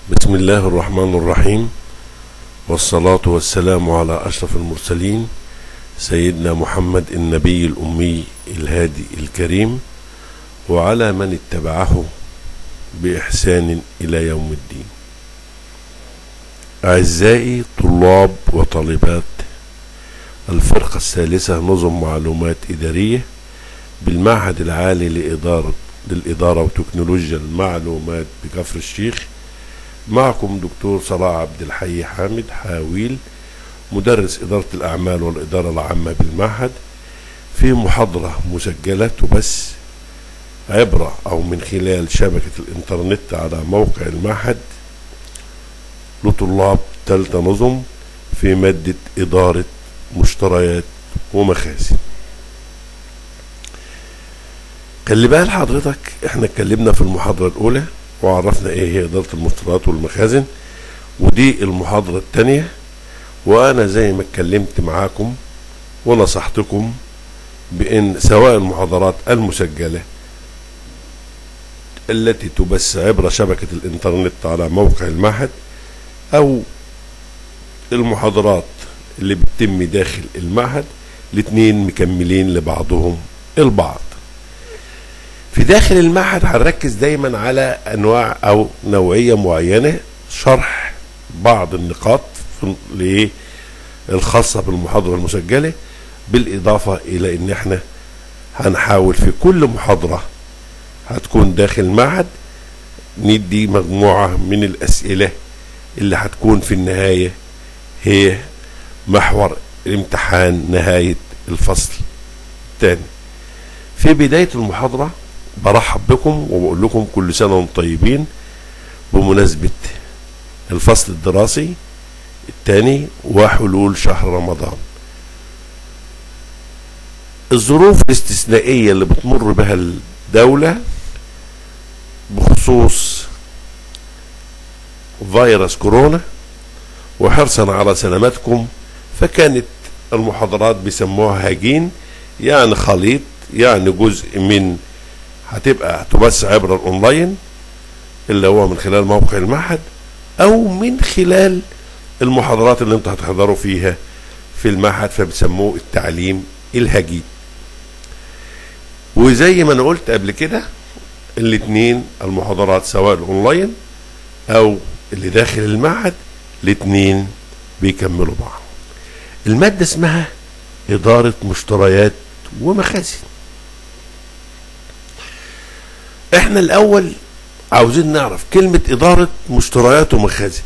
بسم الله الرحمن الرحيم والصلاة والسلام على أشرف المرسلين سيدنا محمد النبي الأمي الهادي الكريم وعلى من اتبعه بإحسان إلى يوم الدين أعزائي طلاب وطالبات الفرقة الثالثة نظم معلومات إدارية بالمعهد العالي لإدارة للإدارة وتكنولوجيا المعلومات بكفر الشيخ معكم دكتور صلاح عبد الحي حامد حاويل مدرس إدارة الأعمال والإدارة العامة بالمعهد في محاضرة مسجلة تبث عبرة أو من خلال شبكة الإنترنت على موقع المعهد لطلاب تالتة نظم في مادة إدارة مشتريات ومخازن خلي بال حضرتك احنا اتكلمنا في المحاضرة الأولى وعرفنا ايه هي إدارة المشتريات والمخازن ودي المحاضرة الثانية وأنا زي ما اتكلمت معاكم ونصحتكم بأن سواء المحاضرات المسجلة التي تبث عبر شبكة الإنترنت على موقع المعهد أو المحاضرات اللي بتتم داخل المعهد الاتنين مكملين لبعضهم البعض في داخل المعهد هنركز دايما على انواع او نوعيه معينه شرح بعض النقاط في الخاصه بالمحاضره المسجله بالاضافه الى ان احنا هنحاول في كل محاضره هتكون داخل المعهد ندي مجموعه من الاسئله اللي هتكون في النهايه هي محور امتحان نهايه الفصل الثاني في بدايه المحاضره برحب بكم وبقول لكم كل سنة وانتم طيبين بمناسبة الفصل الدراسي الثاني وحلول شهر رمضان الظروف الاستثنائية اللي بتمر بها الدولة بخصوص فيروس كورونا وحرصا على سلامتكم فكانت المحاضرات بيسموها هاجين يعني خليط يعني جزء من هتبقى تبث عبر الاونلاين اللي هو من خلال موقع المعهد او من خلال المحاضرات اللي انتوا هتحضروا فيها في المعهد فبيسموه التعليم الهجين وزي ما انا قلت قبل كده الاتنين المحاضرات سواء الاونلاين او اللي داخل المعهد الاتنين بيكملوا بعض المادة اسمها إدارة مشتريات ومخازن احنا الاول عاوزين نعرف كلمة ادارة مشتريات ومخازن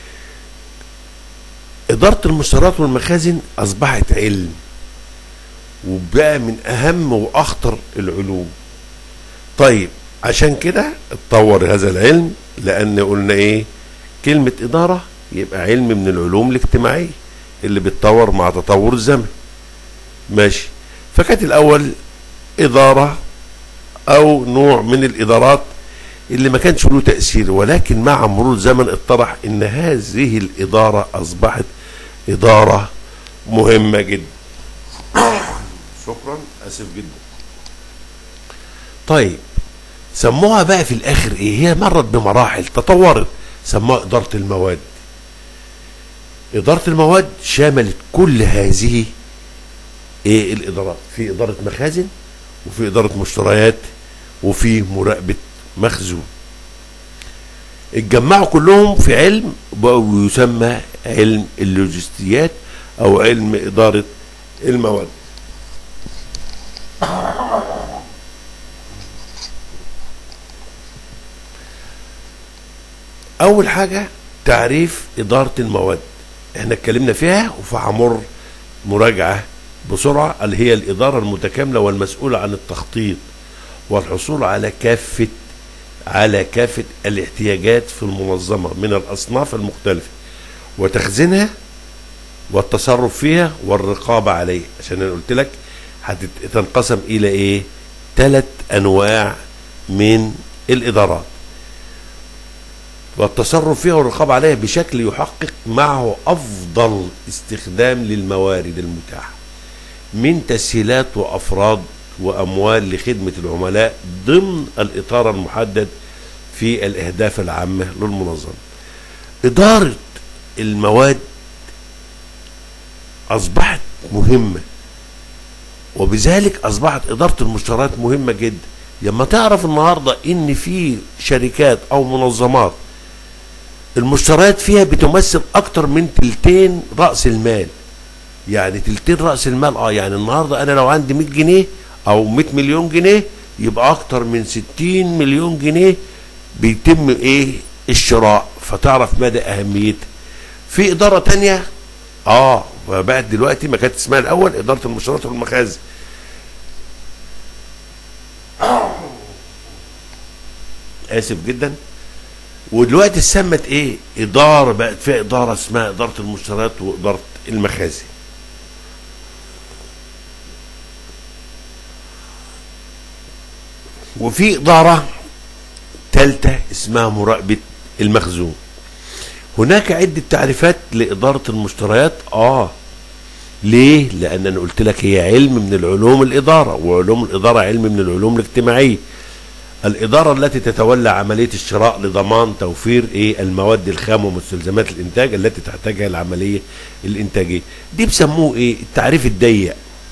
ادارة المشتريات والمخازن اصبحت علم وبقى من اهم واخطر العلوم طيب عشان كده اتطور هذا العلم لان قلنا ايه كلمة ادارة يبقى علم من العلوم الاجتماعية اللي بتطور مع تطور الزمن ماشي فكانت الاول ادارة او نوع من الادارات اللي ما كانش له تاثير ولكن مع مرور الزمن اتضح ان هذه الاداره اصبحت اداره مهمه جدا شكرا اسف جدا طيب سموها بقى في الاخر ايه هي مرت بمراحل تطورت سموها اداره المواد اداره المواد شملت كل هذه ايه الادارات في اداره مخازن وفي اداره مشتريات وفي مراقبة مخزون اتجمعوا كلهم في علم بقوا يسمى علم اللوجستيات او علم ادارة المواد اول حاجة تعريف ادارة المواد احنا اتكلمنا فيها وفهمر مراجعة بسرعة اللي هي الادارة المتكاملة والمسؤولة عن التخطيط والحصول على كافة على كافة الاحتياجات في المنظمة من الأصناف المختلفة وتخزينها والتصرف فيها والرقابة عليها عشان أنا قلت لك هتنقسم إلى إيه؟ ثلاث أنواع من الإدارات والتصرف فيها والرقابة عليها بشكل يحقق معه أفضل استخدام للموارد المتاحة من تسهيلات وأفراد وأموال لخدمة العملاء ضمن الإطار المحدد في الأهداف العامة للمنظمة إدارة المواد أصبحت مهمة وبذلك أصبحت إدارة المشتريات مهمة جدا لما تعرف النهاردة إن في شركات أو منظمات المشتريات فيها بتمثل أكتر من تلتين رأس المال يعني تلتين رأس المال اه يعني النهاردة أنا لو عندي 100 جنيه أو 100 مليون جنيه يبقى أكتر من 60 مليون جنيه بيتم إيه الشراء فتعرف مدى أهميتها في إدارة تانية اه وبقت دلوقتي ما كانت اسمها الأول إدارة المشتريات والمخازن آسف جدا ودلوقتي اتسمت ايه اداره بقت فيها اداره اسمها اداره المشتريات واداره المخازن وفي اداره ثالثه اسمها مراقبه المخزون هناك عده تعريفات لاداره المشتريات اه ليه لان انا قلت لك هي علم من العلوم الاداره وعلوم الاداره علم من العلوم الاجتماعيه الإدارة التي تتولى عملية الشراء لضمان توفير إيه المواد الخام ومستلزمات الإنتاج التي تحتاجها العملية الإنتاجية دي بسموه إيه التعريف الضيق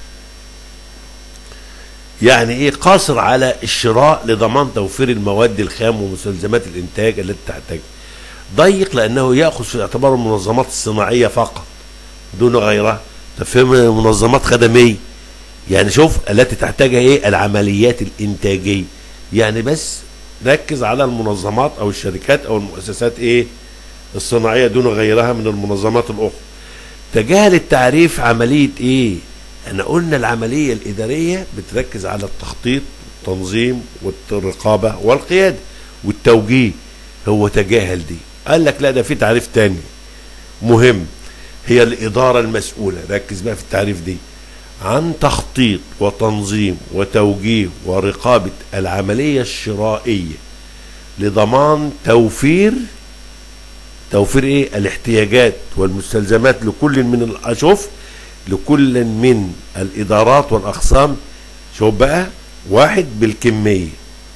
يعني إيه قاصر على الشراء لضمان توفير المواد الخام ومستلزمات الإنتاج التي تحتاجها ضيق لأنه يأخذ في الاعتبار المنظمات الصناعية فقط دون غيرها تفهم منظمات خدمية يعني شوف التي تحتاجها إيه العمليات الإنتاجية يعني بس ركز على المنظمات او الشركات او المؤسسات ايه الصناعيه دون غيرها من المنظمات الاخرى تجاهل التعريف عمليه ايه احنا قلنا العمليه الاداريه بتركز على التخطيط والتنظيم والرقابه والقياده والتوجيه هو تجاهل دي قال لك لا ده في تعريف تاني مهم هي الاداره المسؤوله ركز بقى في التعريف دي عن تخطيط وتنظيم وتوجيه ورقابة العملية الشرائية لضمان توفير توفير ايه الاحتياجات والمستلزمات لكل من الاشوف لكل من الادارات والاقسام شوف بقى واحد بالكمية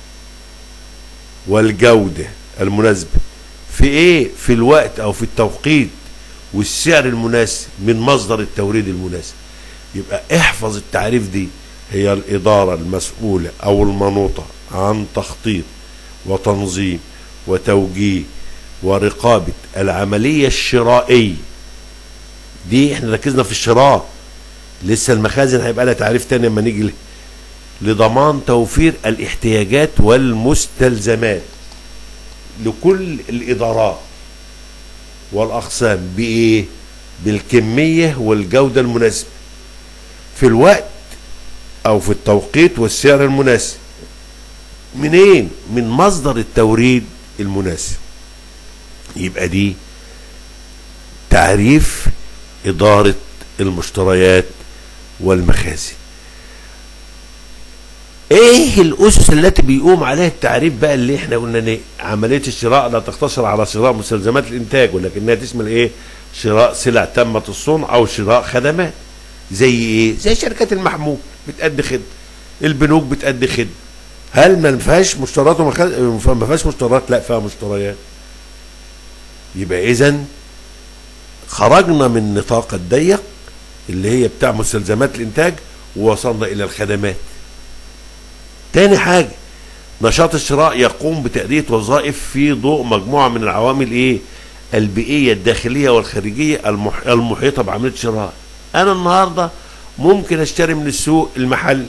والجودة المناسبة في ايه في الوقت او في التوقيت والسعر المناسب من مصدر التوريد المناسب يبقى احفظ التعريف دي هي الإدارة المسؤولة أو المنوطة عن تخطيط وتنظيم وتوجيه ورقابة العملية الشرائية دي احنا ركزنا في الشراء لسه المخازن هيبقى لها تعريف تاني لما نيجي له. لضمان توفير الاحتياجات والمستلزمات لكل الإدارات والأقسام بإيه؟ بالكمية والجودة المناسبة في الوقت او في التوقيت والسعر المناسب منين من مصدر التوريد المناسب يبقى دي تعريف إدارة المشتريات والمخازن ايه الاسس التي بيقوم عليها التعريف بقى اللي احنا قلنا ايه عمليه الشراء لا تقتصر على شراء مستلزمات الانتاج ولكنها تشمل ايه شراء سلع تمت الصنع او شراء خدمات زي ايه زي شركات المحمول بتأدي خدمه البنوك بتأدي خدمه هل ما فيهاش مشتريات ومخ... ما فيهاش مشتريات لا فيها مشتريات يبقى اذا خرجنا من النطاق الضيق اللي هي بتاع مستلزمات الانتاج ووصلنا الى الخدمات تاني حاجه نشاط الشراء يقوم بتأدية وظائف في ضوء مجموعة من العوامل ايه البيئية الداخلية والخارجية المح... المحيطة بعملية الشراء انا النهاردة ممكن اشتري من السوق المحلي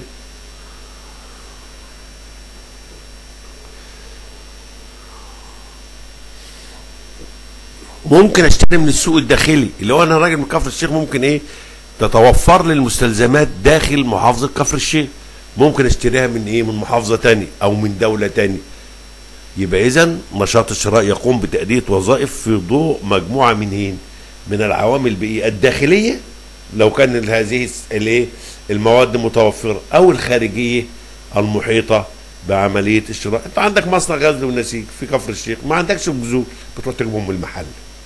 ممكن اشتري من السوق الداخلي اللي هو انا راجل من كفر الشيخ ممكن ايه تتوفر لي المستلزمات داخل محافظة كفر الشيخ ممكن اشتريها من ايه من محافظة تانية او من دولة تانية يبقى اذا نشاط الشراء يقوم بتأدية وظائف في ضوء مجموعة من هين من العوامل البيئية الداخلية لو كان هذه الايه المواد متوفرة او الخارجية المحيطة بعملية الشراء انت عندك مصنع غزل ونسيج في كفر الشيخ ما عندكش بذور بتروح تجيبهم من المحل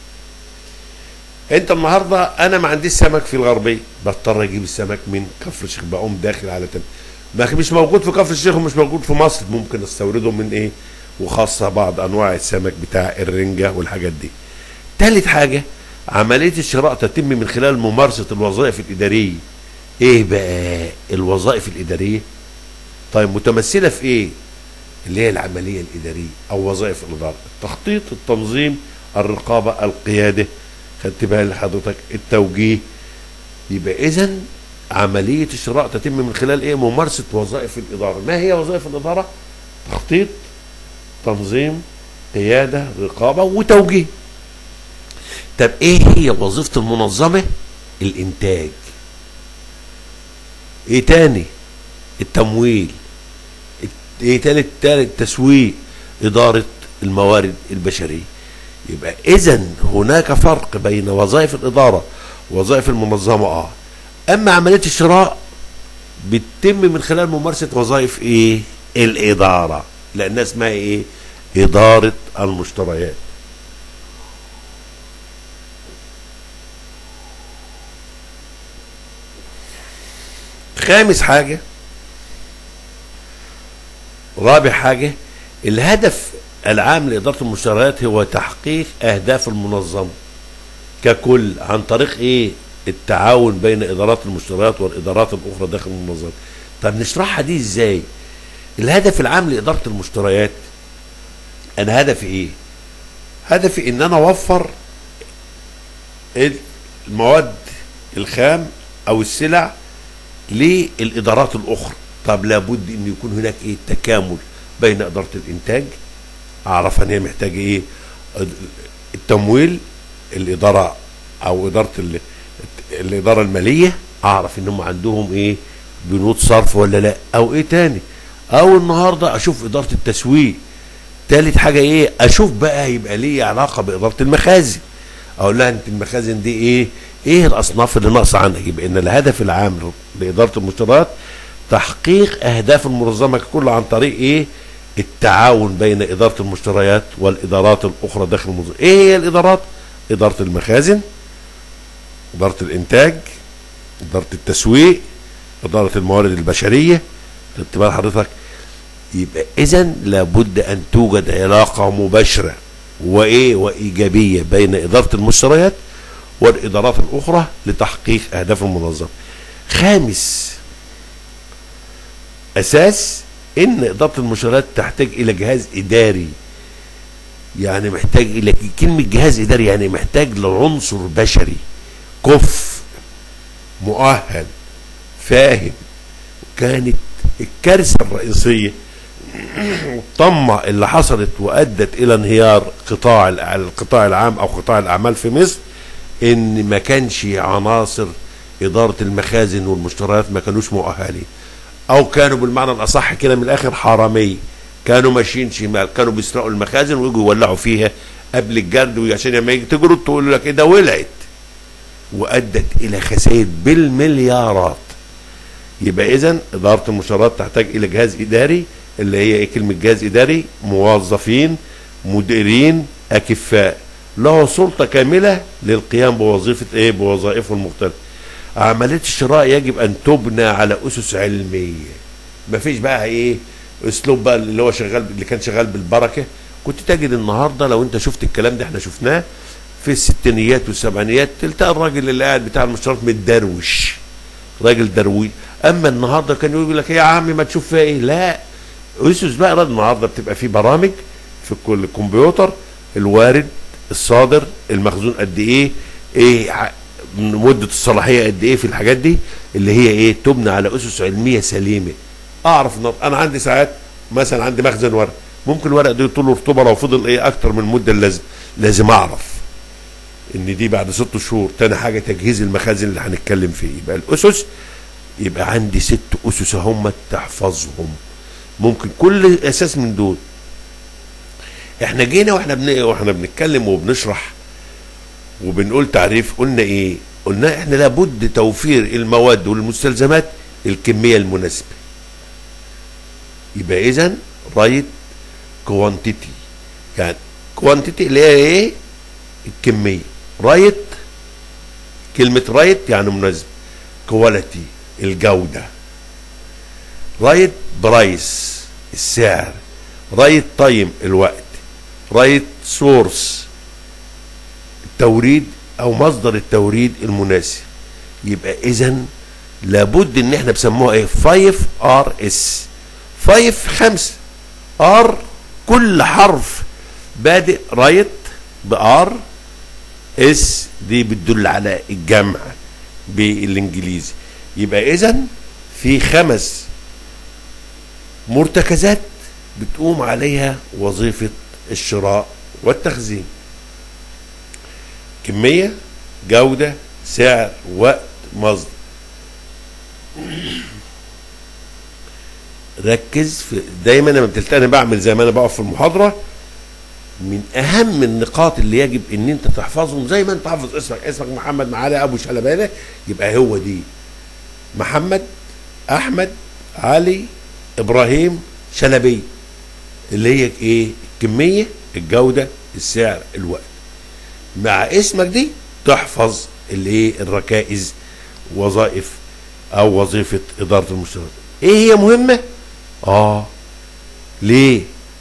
انت النهارده انا ما عنديش سمك في الغربيه بضطر اجيب السمك من كفر الشيخ بقوم داخل على تاني ما مش موجود في كفر الشيخ ومش موجود في مصر ممكن استورده من ايه وخاصه بعض انواع السمك بتاع الرنجه والحاجات دي تالت حاجة عملية الشراء تتم من خلال ممارسة الوظائف الإدارية ايه بقى الوظائف الإدارية طيب متمثلة في ايه اللي هي العملية الإدارية أو وظائف الإدارة التخطيط التنظيم الرقابة القيادة خدت بال حضرتك التوجيه يبقى إذا عملية الشراء تتم من خلال إيه ممارسة وظائف الإدارة ما هي وظائف الإدارة تخطيط تنظيم قيادة رقابة وتوجيه طب إيه هي وظيفة المنظمة الإنتاج إيه تاني التمويل ايه تالت تالت تسويق اداره الموارد البشريه يبقى اذا هناك فرق بين وظائف الاداره ووظائف المنظمه اه اما عمليه الشراء بتتم من خلال ممارسه وظائف ايه الاداره لانها اسمها ايه اداره المشتريات خامس حاجه رابع حاجة الهدف العام لإدارة المشتريات هو تحقيق أهداف المنظمة ككل عن طريق إيه التعاون بين إدارات المشتريات والإدارات الأخرى داخل المنظمة طب نشرحها دي إزاي الهدف العام لإدارة المشتريات أنا هدفي إيه هدفي إن أنا أوفر المواد الخام أو السلع للإدارات الأخرى طب لابد ان يكون هناك ايه تكامل بين اداره الانتاج اعرف ان هي محتاجه ايه التمويل الاداره او اداره ال- الاداره الماليه اعرف ان هم عندهم ايه بنود صرف ولا لا او ايه تاني او النهارده اشوف اداره التسويق تالت حاجه ايه اشوف بقى يبقى ليه علاقه باداره المخازن اقول لها انت المخازن دي ايه ايه الاصناف اللي ناقصه عنك يبقى ان الهدف العام لاداره المشتريات تحقيق اهداف المنظمه ككل عن طريق ايه التعاون بين اداره المشتريات والادارات الاخرى داخل المنظمه ايه هي الادارات اداره المخازن اداره الانتاج اداره التسويق اداره الموارد البشريه خدت بال حضرتك يبقى اذا لابد ان توجد علاقه مباشره وايه وايجابيه بين اداره المشتريات والادارات الاخرى لتحقيق اهداف المنظمه خامس اساس ان اداره المشتريات تحتاج الى جهاز اداري يعني محتاج الى كلمه جهاز اداري يعني محتاج لعنصر بشري كف مؤهل فاهم كانت الكارثه الرئيسيه الطمه اللي حصلت وادت الى انهيار قطاع الع- القطاع العام او قطاع الاعمال في مصر ان ما كانش عناصر اداره المخازن والمشتريات ما كانوش مؤهلين او كانوا بالمعنى الاصح كده من الاخر حراميه كانوا ماشيين شمال كانوا بيسرقوا المخازن ويجوا يولعوا فيها قبل الجرد وعشان لما يجي تجرد تقول لك ايه ده ولعت وادت الى خسائر بالمليارات يبقى اذا اداره المشتريات تحتاج الى جهاز اداري اللي هي ايه كلمه جهاز اداري موظفين مديرين اكفاء له سلطه كامله للقيام بوظيفه ايه بوظائفه المختلفه عمليه الشراء يجب ان تبنى على اسس علميه مفيش بقى ايه اسلوب بقى اللي هو شغال اللي كان شغال بالبركه كنت تجد النهارده لو انت شفت الكلام ده احنا شفناه في الستينيات والسبعينيات تلتقى الراجل اللي قاعد بتاع المشتريات متدروش راجل دروي اما النهارده كان يقول لك إيه يا عمي ما تشوف فيها ايه لا اسس بقى رد النهارده بتبقى في برامج في كل كمبيوتر الوارد الصادر المخزون قد ايه ايه ع- مده الصلاحيه قد ايه في الحاجات دي اللي هي ايه تبنى على اسس علميه سليمه اعرف إن انا عندي ساعات مثلا عندي مخزن ورق ممكن الورق ده يطول رطوبه لو فضل ايه اكتر من المده اللازم لازم اعرف ان دي بعد ست شهور تاني حاجه تجهيز المخازن اللي هنتكلم فيه يبقى الاسس يبقى عندي ست اسس هم تحفظهم ممكن كل اساس من دول احنا جينا واحنا بن... واحنا بنتكلم وبنشرح وبنقول تعريف قلنا ايه قلنا احنا لابد توفير المواد والمستلزمات الكميه المناسبه يبقى اذا رايت كوانتيتي يعني كوانتيتي اللي هي ايه الكميه رايت كلمه رايت يعني مناسب كواليتي الجوده رايت برايس السعر رايت تايم الوقت رايت سورس توريد او مصدر التوريد المناسب يبقى اذا لابد ان احنا بسموها ايه 5 ار اس 5 5 ار كل حرف بادئ رايت بار اس دي بتدل على الجمع بالانجليزي يبقى اذا في خمس مرتكزات بتقوم عليها وظيفة الشراء والتخزين كمية جودة سعر وقت مصدر ركز في دايما لما بتلتقي بعمل زي ما انا بقف في المحاضره من اهم النقاط اللي يجب ان انت تحفظهم زي ما انت حافظ اسمك اسمك محمد معالي ابو شلبانه يبقى هو دي محمد احمد علي ابراهيم شلبي اللي هي ايه الكميه الجوده السعر الوقت مع اسمك دي تحفظ الايه الركائز وظائف او وظيفه اداره المشتريات ايه هي مهمه اه ليه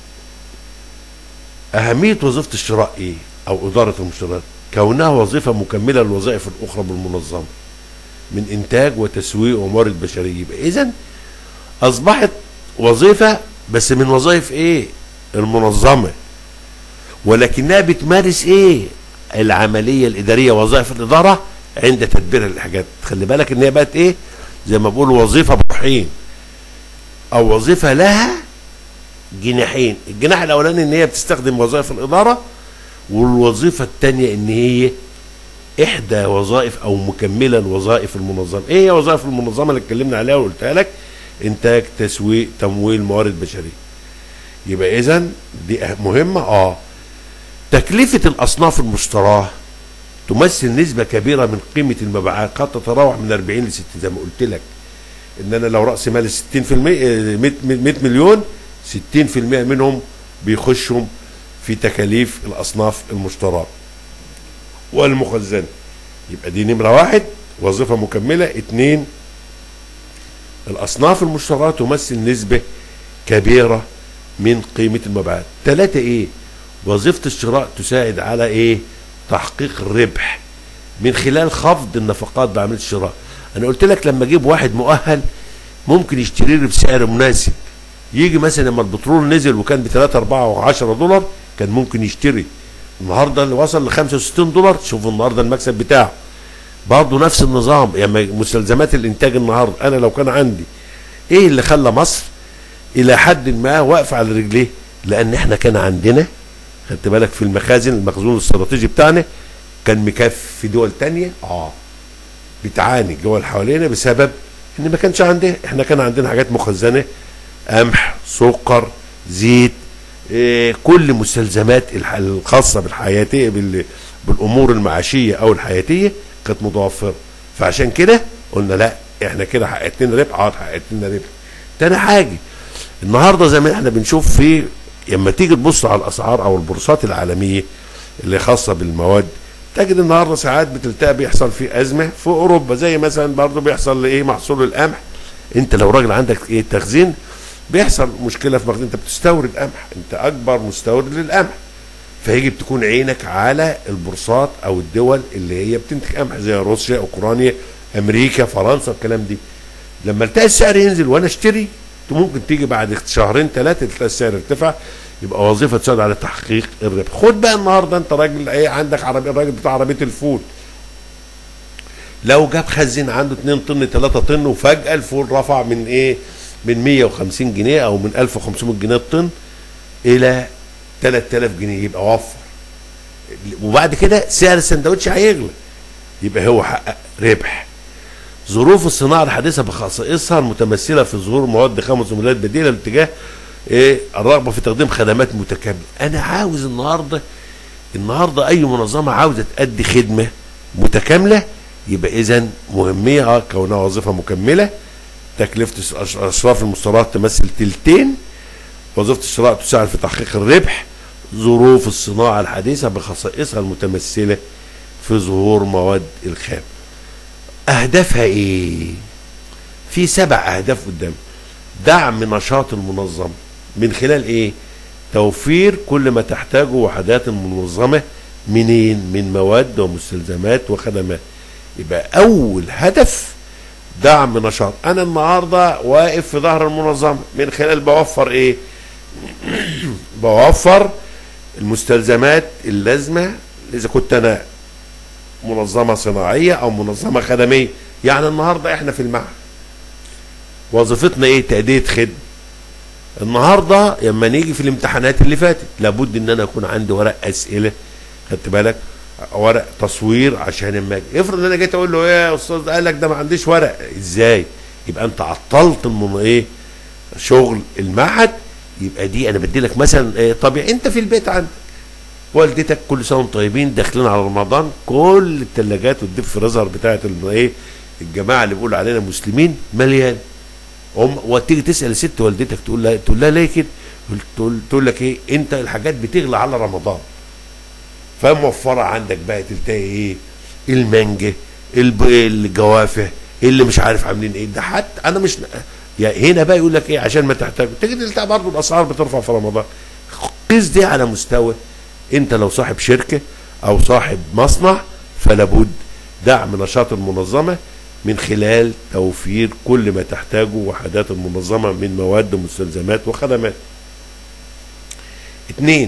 اهميه وظيفه الشراء ايه او اداره المشتريات كونها وظيفه مكمله للوظائف الاخرى بالمنظمه من انتاج وتسويق وموارد بشريه يبقى اذا اصبحت وظيفه بس من وظائف ايه المنظمه ولكنها بتمارس ايه العمليه الاداريه وظائف الاداره عند تدبير الحاجات خلي بالك ان هي بقت ايه زي ما بقول وظيفه بروحين او وظيفه لها جناحين الجناح الاولاني ان هي بتستخدم وظائف الاداره والوظيفه الثانيه ان هي احدى وظائف او مكمله لوظائف المنظمه ايه هي وظائف المنظمه اللي اتكلمنا عليها وقلتها لك انتاج تسويق تمويل موارد بشريه يبقى اذا دي مهمه اه تكلفه الاصناف المشتراه تمثل نسبة كبيرة من قيمة المبيعات قد تتراوح من 40 ل 60 زي ما قلت لك ان انا لو راس مالي 60% 100 مليون 60% منهم بيخشوا في تكاليف الاصناف المشتراه والمخزنه يبقى دي نمره واحد وظيفه مكمله اتنين الاصناف المشتراه تمثل نسبه كبيره من قيمه المبيعات ثلاثه ايه وظيفه الشراء تساعد على ايه تحقيق الربح من خلال خفض النفقات بعمليه الشراء انا قلت لك لما اجيب واحد مؤهل ممكن يشتري لي بسعر مناسب يجي مثلا لما البترول نزل وكان ب 3 4 و10 دولار كان ممكن يشتري النهارده اللي وصل ل 65 دولار شوفوا النهارده المكسب بتاعه برضه نفس النظام يعني مستلزمات الانتاج النهارده انا لو كان عندي ايه اللي خلى مصر الى حد ما واقفه على رجليه لان احنا كان عندنا خدت بالك في المخازن المخزون الاستراتيجي بتاعنا كان مكفي في دول تانية اه بتعاني الدول حوالينا بسبب ان ما كانش عندنا احنا كان عندنا حاجات مخزنه قمح سكر زيت إيه كل مستلزمات الخاصه بالحياتيه بالامور المعاشيه او الحياتيه كانت متوفره فعشان كده قلنا لا احنا كده حققت لنا ربح اه حققت لنا ربح تاني حاجه النهارده زي ما احنا بنشوف في لما تيجي تبص على الاسعار او البورصات العالميه اللي خاصه بالمواد تجد النهارده ساعات بتلتقى بيحصل في ازمه في اوروبا زي مثلا برضه بيحصل لايه محصول القمح انت لو راجل عندك ايه تخزين بيحصل مشكله في مخزن انت بتستورد قمح انت اكبر مستورد للقمح فيجب تكون عينك على البورصات او الدول اللي هي بتنتج قمح زي روسيا اوكرانيا امريكا فرنسا الكلام دي لما تلاقي السعر ينزل وانا اشتري ممكن تيجي بعد شهرين ثلاثه تلاقي السعر ارتفع يبقى وظيفه تساعد على تحقيق الربح خد بقى النهارده انت راجل ايه عندك عربيه الراجل بتاع عربيه الفول لو جاب خزين عنده 2 طن 3 طن وفجاه الفول رفع من ايه من 150 جنيه او من 1500 جنيه الطن الى 3000 جنيه يبقى وفر وبعد كده سعر السندوتش هيغلى يبقى هو حقق ربح ظروف الصناعه الحديثه بخصائصها المتمثله في ظهور مواد خام ومولات بديله لاتجاه ايه الرغبه في تقديم خدمات متكامله انا عاوز النهارده النهارده اي منظمه عاوزه تأدي خدمه متكامله يبقى اذا مهميه كونها وظيفه مكمله تكلفه اشراف المشتريات تمثل تلتين وظيفه الشراء تساعد في تحقيق الربح ظروف الصناعه الحديثه بخصائصها المتمثله في ظهور مواد الخام اهدافها ايه في سبع اهداف قدام دعم نشاط المنظمه من خلال ايه توفير كل ما تحتاجه وحدات المنظمه منين من مواد ومستلزمات وخدمات يبقى اول هدف دعم نشاط انا النهارده واقف في ظهر المنظمه من خلال بوفر ايه بوفر المستلزمات اللازمه اذا كنت انا منظمه صناعيه او منظمه خدميه يعني النهارده احنا في المعهد وظيفتنا ايه تاديه خدمه النهارده لما نيجي في الامتحانات اللي فاتت لابد ان انا يكون عندي ورق اسئله خدت بالك ورق تصوير عشان اما أجي. افرض ان انا جيت اقول له ايه يا استاذ قال لك ده ما عنديش ورق ازاي يبقى انت عطلت من ايه شغل المعهد يبقى دي انا بدي لك مثلا إيه طبيعي انت في البيت عندك والدتك كل سنه وانتم طيبين داخلين على رمضان كل الثلاجات والديب فريزر بتاعت ال- ايه الجماعه اللي بيقولوا علينا مسلمين مليان هم وتيجي تسال الست والدتك تقول لها تقول لها ليه كده؟ تقول تقول لك ايه انت الحاجات بتغلى على رمضان فموفره عندك بقى تلتقي ايه المانجا الب- الجوافه اللي مش عارف عاملين ايه ده حتى انا مش يعني هنا بقى يقول لك ايه عشان ما تحتاج تيجي تلتقي برضه الاسعار بترفع في رمضان قيس دي على مستوى انت لو صاحب شركه او صاحب مصنع فلا بد دعم نشاط المنظمه من خلال توفير كل ما تحتاجه وحدات المنظمه من مواد ومستلزمات وخدمات. اثنين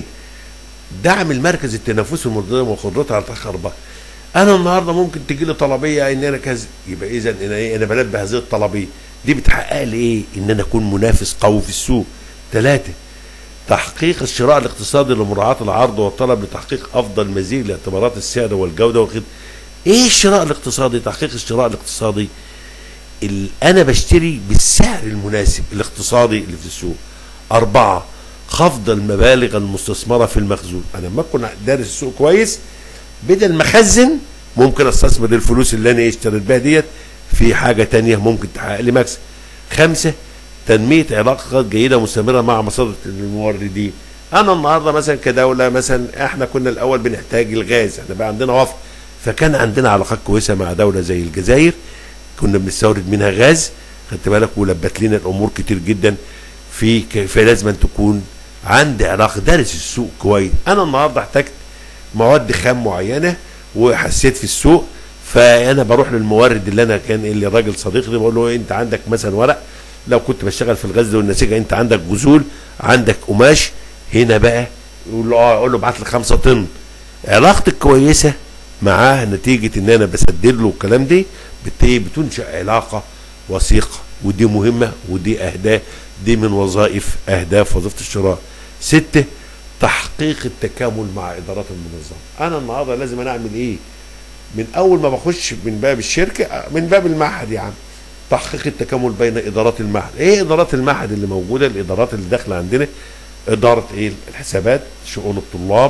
دعم المركز التنافسي المنظمه وقدرتها على تحقيق ارباح. انا النهارده ممكن تجي لي طلبيه ان انا كذا يبقى اذا انا ايه انا بلبي هذه الطلبيه دي بتحقق لي ايه؟ ان انا اكون منافس قوي في السوق. ثلاثه تحقيق الشراء الاقتصادي لمراعاة العرض والطلب لتحقيق أفضل مزيج لاعتبارات السعر والجودة والخدمة. إيه الشراء الاقتصادي؟ تحقيق الشراء الاقتصادي ال- أنا بشتري بالسعر المناسب الاقتصادي اللي في السوق. أربعة خفض المبالغ المستثمرة في المخزون. أنا لما أكون دارس السوق كويس بدل ما أخزن ممكن أستثمر الفلوس اللي أنا اشتريت بيها ديت في حاجة تانية ممكن تحقق لي مكسب. خمسة تنمية علاقات جيدة مستمرة مع مصادر الموردين أنا النهاردة مثلا كدولة مثلا إحنا كنا الأول بنحتاج الغاز إحنا بقى عندنا وفر فكان عندنا علاقات كويسة مع دولة زي الجزائر كنا بنستورد منها غاز خدت بالك ولبت لنا الأمور كتير جدا في ك- فلازم أن تكون عندي علاقة دارس السوق كويس أنا النهاردة احتجت مواد خام معينة وحسيت في السوق فانا بروح للمورد اللي انا كان اللي راجل صديقي ده بقول له إيه انت عندك مثلا ورق لو كنت بشتغل في الغزل والنسيجه انت عندك جذول عندك قماش هنا بقى يقول له اه اقول له ابعت لي 5 طن علاقتي الكويسه معاه نتيجه ان انا بسدد له الكلام دي بت- بتنشا علاقه وثيقه ودي مهمه ودي اهداف دي من وظائف اهداف وظيفه الشراء سته تحقيق التكامل مع ادارات المنظمه انا النهارده لازم انا اعمل ايه من اول ما بخش من باب الشركه من باب المعهد يا عم تحقيق التكامل بين ادارات المعهد ايه ادارات المعهد اللي موجوده الادارات اللي داخله عندنا اداره ايه الحسابات شؤون الطلاب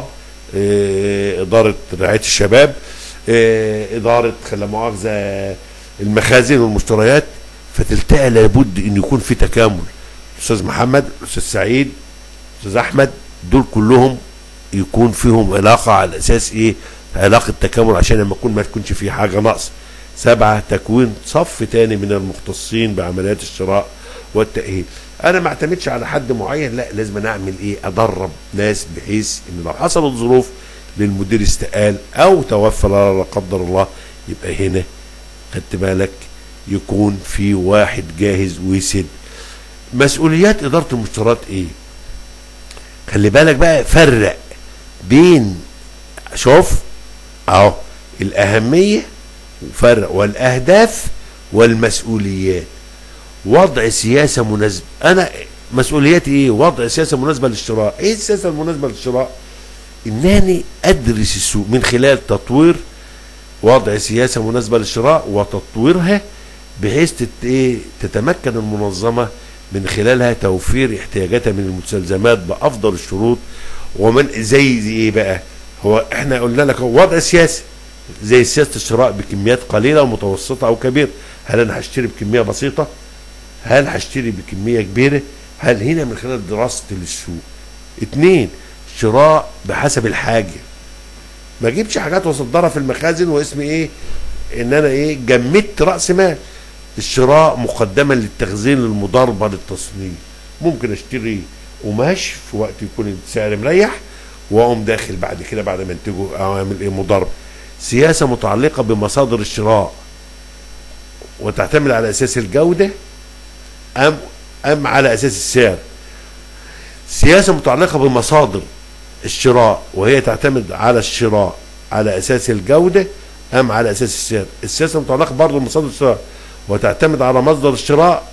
إيه اداره رعايه الشباب إيه اداره لا مؤاخذه المخازن والمشتريات فتلتقى لابد ان يكون في تكامل الاستاذ محمد الاستاذ سعيد الاستاذ احمد دول كلهم يكون فيهم علاقه على اساس ايه علاقه تكامل عشان لما يكون ما تكونش في حاجه ناقصه سبعه تكوين صف تاني من المختصين بعمليات الشراء والتاهيل انا ما اعتمدش على حد معين لا لازم أنا اعمل ايه ادرب ناس بحيث ان لو حصلت ظروف للمدير استقال او توفى لا قدر الله يبقى هنا خدت بالك يكون في واحد جاهز ويسد مسؤوليات اداره المشتريات ايه خلي بالك بقى فرق بين شوف اهو الاهميه فرق والاهداف والمسؤوليات وضع سياسه مناسبه انا مسؤولياتي ايه وضع سياسه مناسبه للشراء ايه السياسه المناسبه للشراء انني ادرس السوق من خلال تطوير وضع سياسه مناسبه للشراء وتطويرها بحيث تت ايه تتمكن المنظمه من خلالها توفير احتياجاتها من المستلزمات بافضل الشروط ومن زي زي ايه بقى هو احنا قلنا لك هو وضع سياسي زي سياسه الشراء بكميات قليله ومتوسطه او كبيره هل انا هشتري بكميه بسيطه هل هشتري بكميه كبيره هل هنا من خلال دراسه للسوق اتنين شراء بحسب الحاجه ما اجيبش حاجات واصدرها في المخازن واسمي ايه ان انا ايه جمدت راس مال الشراء مقدما للتخزين المضاربه للتصنيع ممكن اشتري قماش في وقت يكون السعر مريح واقوم داخل بعد كده بعد ما انتجه اعمل ايه مضاربه سياسه متعلقه بمصادر الشراء وتعتمد على اساس الجوده ام ام على اساس السعر سياسه متعلقه بمصادر الشراء وهي تعتمد على الشراء على اساس الجوده ام على اساس السعر السياسه متعلقه برضه بمصادر الشراء وتعتمد على مصدر الشراء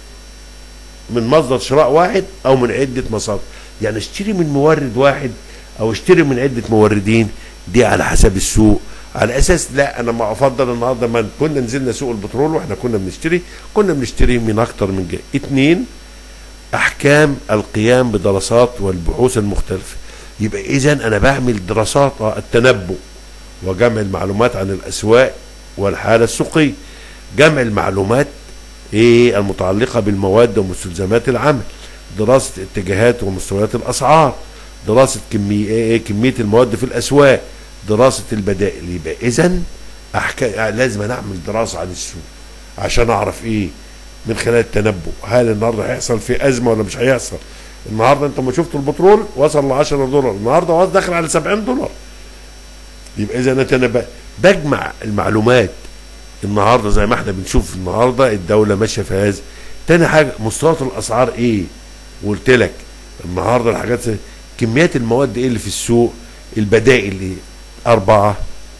من مصدر شراء واحد او من عده مصادر يعني اشتري من مورد واحد او اشتري من عده موردين دي على حسب السوق على اساس لا انا ما افضل النهارده ما كنا نزلنا سوق البترول واحنا كنا بنشتري كنا بنشتري من اكتر من جهه اتنين احكام القيام بدراسات والبحوث المختلفه يبقى اذا انا بعمل دراسات آه، التنبؤ وجمع المعلومات عن الاسواق والحاله السوقيه جمع المعلومات ايه المتعلقه بالمواد ومستلزمات العمل دراسه اتجاهات ومستويات الاسعار دراسه كميه ايه كميه المواد في الاسواق دراسه البدائل يبقى اذا أحكا... لازم أنا اعمل دراسه عن السوق عشان اعرف ايه من خلال التنبؤ هل النهارده هيحصل في ازمه ولا مش هيحصل النهارده انت ما شفت البترول وصل ل 10 دولار النهارده وصل داخل على 70 دولار يبقى اذا انا ب- بجمع المعلومات النهارده زي ما احنا بنشوف النهارده الدوله ماشيه في هذا تاني حاجه مستويات الاسعار ايه وقلت لك النهارده الحاجات كميات المواد ايه اللي في السوق البدائل ايه اربعه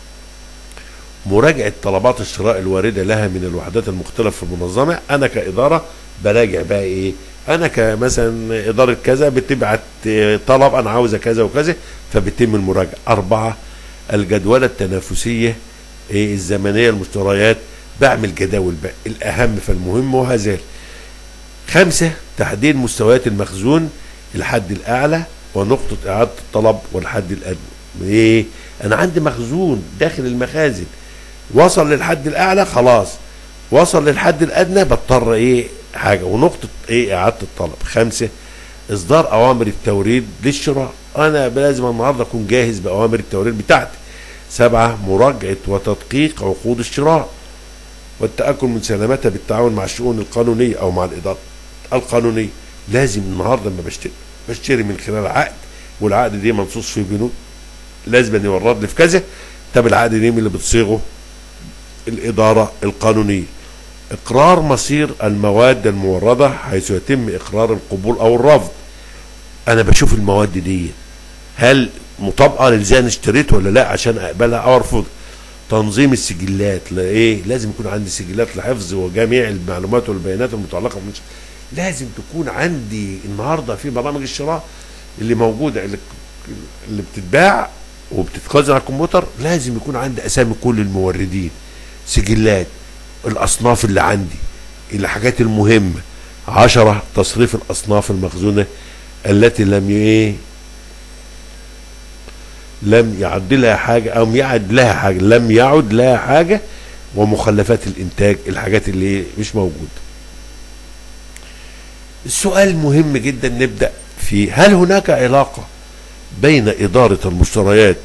مراجعه طلبات الشراء الوارده لها من الوحدات المختلفه في المنظمه انا كاداره براجع بقى ايه انا كمثلا اداره كذا بتبعت اه، طلب انا عاوزه كذا وكذا فبيتم المراجعه اربعه الجدوله التنافسيه ايه الزمنيه المشتريات بعمل جداول بقى الاهم فالمهم وهذا خمسه تحديد مستويات المخزون الحد الاعلى ونقطه اعاده الطلب والحد الادنى ايه انا عندي مخزون داخل المخازن وصل للحد الاعلى خلاص وصل للحد الادنى بضطر ايه حاجه ونقطه ايه اعاده الطلب خمسه اصدار اوامر التوريد للشراء انا لازم النهارده اكون جاهز باوامر التوريد بتاعتي سبعه مراجعه وتدقيق عقود الشراء والتاكد من سلامتها بالتعاون مع الشؤون القانونيه او مع الاداره القانونيه لازم النهارده لما بشتري بشتري من خلال عقد والعقد دي منصوص فيه بنود لازم أن يورد لي في كذا طب العقد دي مين اللي بتصيغه الاداره القانونيه اقرار مصير المواد المورده حيث يتم اقرار القبول او الرفض انا بشوف المواد دي هل مطابقه للي انا اشتريته ولا لا عشان اقبلها او ارفضها تنظيم السجلات لا ايه لازم يكون عندي سجلات لحفظ وجميع المعلومات والبيانات المتعلقه بالمنشأ لازم تكون عندي النهارده في برامج الشراء اللي موجوده اللي, اللي بتتباع وبتتخزن على الكمبيوتر لازم يكون عندي اسامي كل الموردين سجلات الاصناف اللي عندي الحاجات المهمه عشرة تصريف الاصناف المخزونه التي لم ايه لم يعد لها حاجه او يعد لها حاجه لم يعد لها حاجه ومخلفات الانتاج الحاجات اللي مش موجوده السؤال مهم جدا نبدا فيه هل هناك علاقه بين اداره المشتريات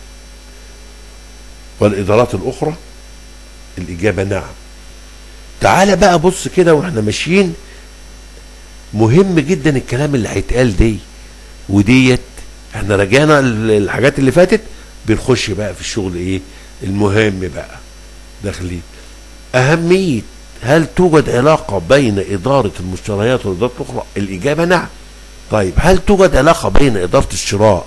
والادارات الاخرى الاجابه نعم تعال بقى بص كده واحنا ماشيين مهم جدا الكلام اللي هيتقال دي وديت احنا رجعنا الحاجات اللي فاتت بنخش بقى في الشغل ايه المهم بقى داخلين اهميه هل توجد علاقه بين اداره المشتريات والادارات الاخرى الاجابه نعم طيب هل توجد علاقه بين اداره الشراء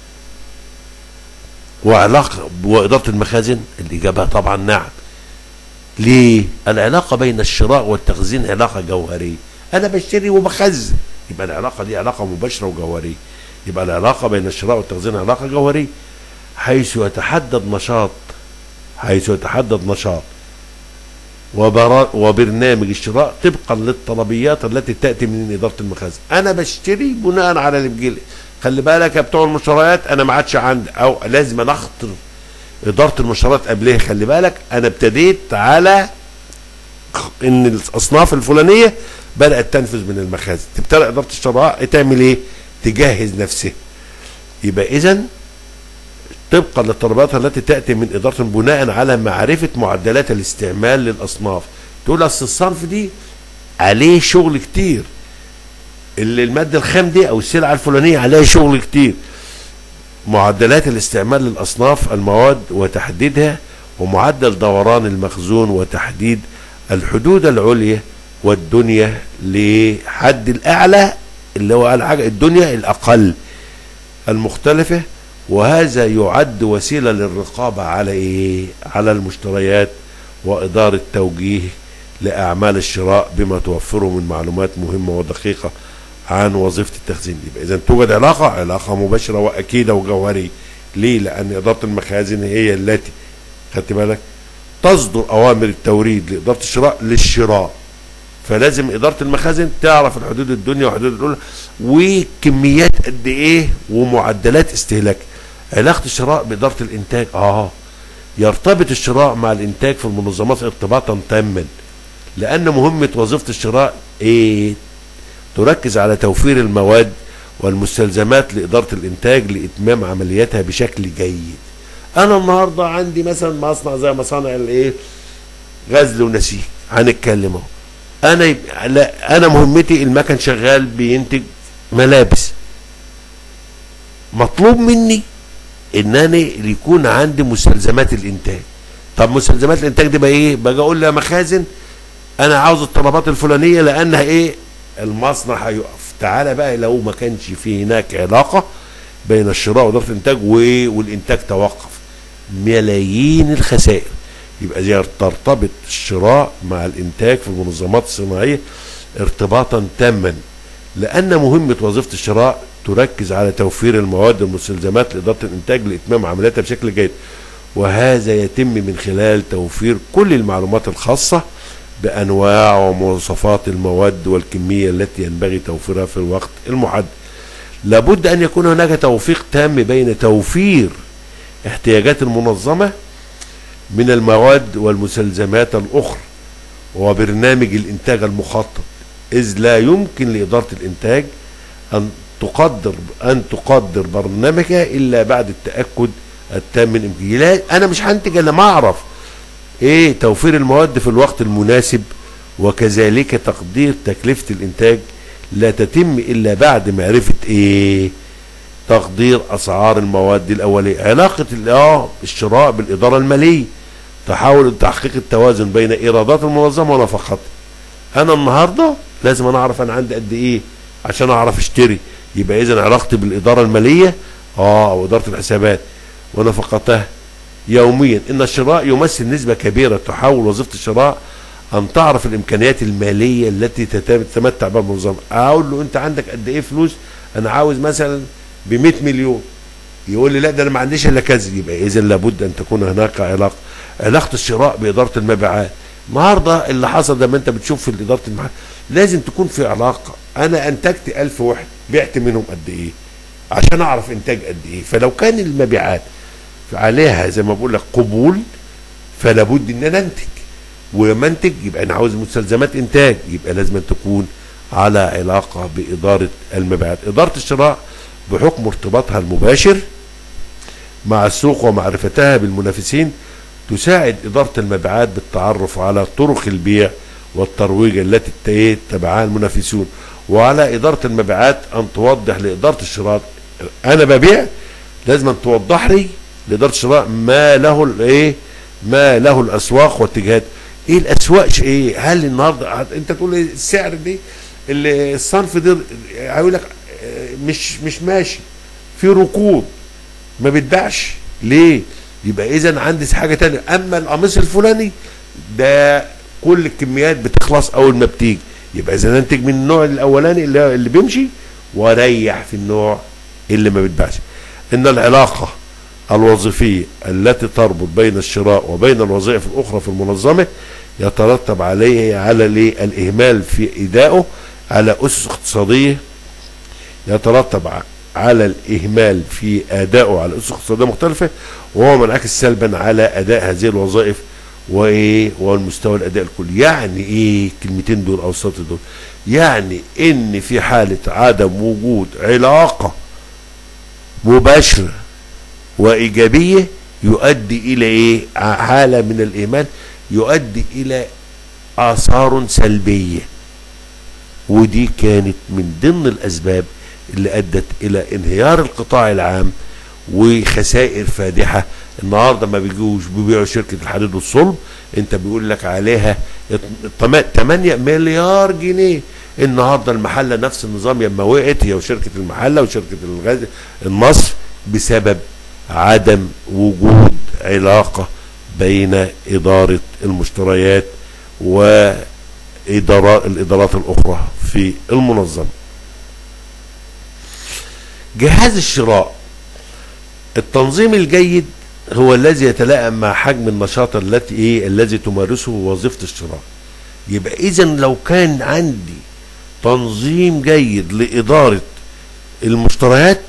وعلاقه واداره المخازن الاجابه طبعا نعم ليه العلاقه بين الشراء والتخزين علاقه جوهريه انا بشتري وبخزن يبقى العلاقه دي علاقه مباشره وجوهريه يبقى العلاقه بين الشراء والتخزين علاقه جوهريه حيث يتحدد نشاط حيث يتحدد نشاط وبرا وبرنامج الشراء طبقا للطلبيات التي تاتي من اداره المخازن انا بشتري بناء على اللي بيجي لي خلي بالك يا بتوع المشتريات انا ما عادش عندي او لازم انا اخطر اداره المشتريات قبلها خلي بالك انا ابتديت على ان الاصناف الفلانيه بدات تنفذ من المخازن تبتدي اداره الشراء تعمل ايه تجهز نفسها يبقى اذا طبقا للطلبات التي تاتي من اداره بناء على معرفه معدلات الاستعمال للاصناف تقول اصل الصنف دي عليه شغل كتير اللي الماده الخام دي او السلعه الفلانيه عليها شغل كتير معدلات الاستعمال للأصناف المواد وتحديدها ومعدل دوران المخزون وتحديد الحدود العليا والدنيا لحد الأعلى اللي هو أعلى حاجة الدنيا الأقل المختلفة وهذا يعد وسيلة للرقابة على إيه؟ على المشتريات وإدارة توجيه لأعمال الشراء بما توفره من معلومات مهمة ودقيقة عن وظيفة التخزين يبقى إذا توجد علاقة علاقة مباشرة وأكيدة وجوهرية ليه؟ لأن إدارة المخازن هي التي خدت بالك تصدر أوامر التوريد لإدارة الشراء للشراء فلازم إدارة المخازن تعرف الحدود الدنيا وحدود الأولى وكميات قد إيه ومعدلات استهلاك علاقة الشراء بإدارة الإنتاج آه يرتبط الشراء مع الإنتاج في المنظمات ارتباطا تاما لأن مهمة وظيفة الشراء إيه تركز على توفير المواد والمستلزمات لإدارة الإنتاج لإتمام عملياتها بشكل جيد أنا النهاردة عندي مثلا مصنع زي مصانع الإيه غزل ونسيج هنتكلم اهو انا يب... لا انا مهمتي المكن شغال بينتج ملابس مطلوب مني ان انا يكون عندي مستلزمات الانتاج طب مستلزمات الانتاج دي بقى ايه باجي اقول لها مخازن انا عاوز الطلبات الفلانيه لانها ايه المصنع هيقف تعالى بقى لو ما كانش في هناك علاقه بين الشراء واداره الانتاج و- والانتاج توقف ملايين الخسائر يبقى دي ترتبط الشراء مع الانتاج في المنظمات الصناعيه ارتباطا تاما لان مهمه وظيفه الشراء تركز على توفير المواد والمستلزمات لاداره الانتاج لاتمام عملياتها بشكل جيد وهذا يتم من خلال توفير كل المعلومات الخاصه بانواع ومواصفات المواد والكميه التي ينبغي توفيرها في الوقت المحدد لابد ان يكون هناك توفيق تام بين توفير احتياجات المنظمه من المواد والمستلزمات الأخرى وبرنامج الإنتاج المخطط إذ لا يمكن لإدارة الإنتاج أن تقدر أن تقدر برنامجها إلا بعد التأكد التام من إمكانية لا أنا مش هنتج إلا ما أعرف إيه توفير المواد في الوقت المناسب وكذلك تقدير تكلفة الإنتاج لا تتم إلا بعد معرفة إيه تقدير أسعار المواد الأولية علاقة ال- آه الشراء بالإدارة المالية تحاول تحقيق التوازن بين ايرادات المنظمه ونفقاتها انا النهارده لازم انا اعرف انا عندي قد ايه عشان اعرف اشتري يبقى اذا علاقتي بالاداره الماليه اه او اداره الحسابات ونفقاتها يوميا ان الشراء يمثل نسبه كبيره تحاول وظيفه الشراء ان تعرف الامكانيات الماليه التي تت- تتمتع بها المنظمه اقول له انت عندك قد ايه فلوس انا عاوز مثلا ب 100 مليون يقول لي لا ده انا ما عنديش الا كذا يبقى اذا لابد ان تكون هناك علاقه علاقه الشراء باداره المبيعات النهارده اللي حصل ده ما انت بتشوف في اداره المحل لازم تكون في علاقه انا انتجت 1000 وحده بعت منهم قد ايه عشان اعرف انتاج قد ايه فلو كان المبيعات عليها زي ما بقول لك قبول فلا بد ان انا انتج ولما انتج يبقى انا عاوز مستلزمات انتاج يبقى لازم تكون على علاقه باداره المبيعات اداره الشراء بحكم ارتباطها المباشر مع السوق ومعرفتها بالمنافسين تساعد إدارة المبيعات بالتعرف على طرق البيع والترويج التي ت- تبعها المنافسون وعلى إدارة المبيعات أن توضح لإدارة الشراء أنا ببيع لازم أن توضح لي لإدارة الشراء ما له الإيه ما له الأسواق واتجاهات إيه الأسواق ش- إيه هل النهارده أنت تقول لي السعر دي اللي الصنف ده هيقول لك آه، مش مش ماشي في ركود ما بيتباعش ليه يبقى اذا عندي حاجه تانية اما القميص الفلاني ده كل الكميات بتخلص اول ما بتيجي يبقى اذا انتج من النوع الاولاني اللي, اللي بيمشي واريح في النوع اللي ما بيتباعش ان العلاقه الوظيفيه التي تربط بين الشراء وبين الوظائف الاخرى في المنظمه يترتب عليه على الإيه؟ الاهمال في ادائه على اسس اقتصاديه يترتب ع- على الإهمال في أدائه على أسس اقتصادية مختلفة وهو منعكس سلبا على أداء هذه الوظائف وإيه والمستوى الأداء الكلي يعني إيه كلمتين دول أو السطر دول يعني إن في حالة عدم وجود علاقة مباشرة وإيجابية يؤدي إلى إيه حالة من الإهمال يؤدي إلى آثار سلبية ودي كانت من ضمن الأسباب اللي أدت إلى انهيار القطاع العام وخسائر فادحه النهارده ما بيجوش بيبيعوا شركه الحديد والصلب انت بيقول لك عليها 8 مليار جنيه النهارده المحله نفس النظام لما وقعت هي وشركه المحله وشركه الغاز النصر بسبب عدم وجود علاقه بين اداره المشتريات وادارات الادارات الاخرى في المنظمه. جهاز الشراء التنظيم الجيد هو الذي يتلائم مع حجم النشاط التي ايه الذي تمارسه وظيفه الشراء. يبقى اذا لو كان عندي تنظيم جيد لاداره المشتريات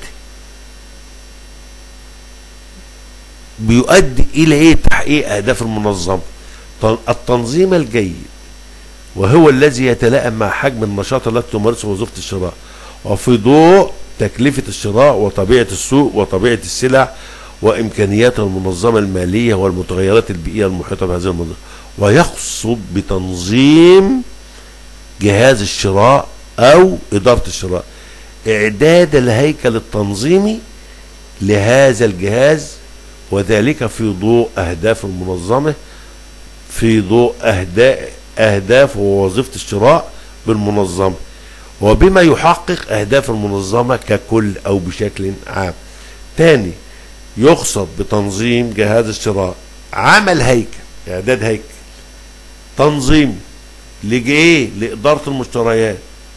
بيؤدي الى ايه تحقيق اهداف المنظمه التنظيم الجيد وهو الذي يتلائم مع حجم النشاط التي تمارسه وظيفه الشراء وفي ضوء تكلفه الشراء وطبيعه السوق وطبيعه السلع وامكانيات المنظمه الماليه والمتغيرات البيئيه المحيطه بهذه المنظمه ويقصد بتنظيم جهاز الشراء او اداره الشراء اعداد الهيكل التنظيمي لهذا الجهاز وذلك في ضوء اهداف المنظمه في ضوء اهداف اهداف ووظيفه الشراء بالمنظمه وبما يحقق اهداف المنظمه ككل او بشكل عام تاني يقصد بتنظيم جهاز الشراء عمل هيكل اعداد هيكل تنظيم لإيه؟ لإدارة المشتريات